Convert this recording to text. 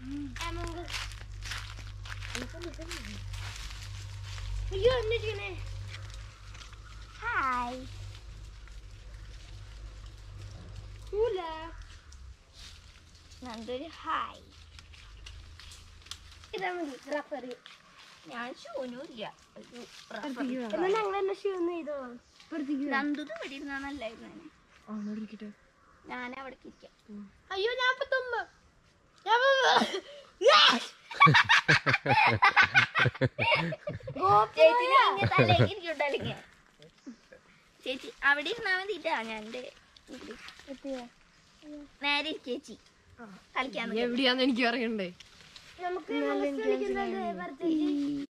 അയ്യോ എന്താ ചെയ്യണേ ഹായ് പൂല നന്ദൊരു ഹായ് ഇതാ മതി റഫറി ഞാൻ ഷൂനുമില്ല ഒരു എന്നാ ഞങ്ങൾ തന്നെ ഷൂ ചെയ്തോ നന്ദുത് ഇവിടെ ഇരുന്നാ നല്ലായിരുന്നു ഞാൻ അവിടെ ഇരിക്കാം അയ്യോ ഞാൻ ഇപ്പൊ തുമ്പ ചേച്ചി നീ ഇങ്ങ് തലയ്ക്ക് ഇരിക്കണ്ടല്ലേ ചേച്ചി അവിടെ ഇരുന്നാ മതിട്ടാ ഞാൻ എൻ്റെ ഇതില്. നേരെ ഇരിക്ക് ചേച്ചി കളിക്കാൻ എവിടെയാന്ന് എനിക്ക് അറിയണ്ടേ നമുക്ക് കളിക്കുന്നത്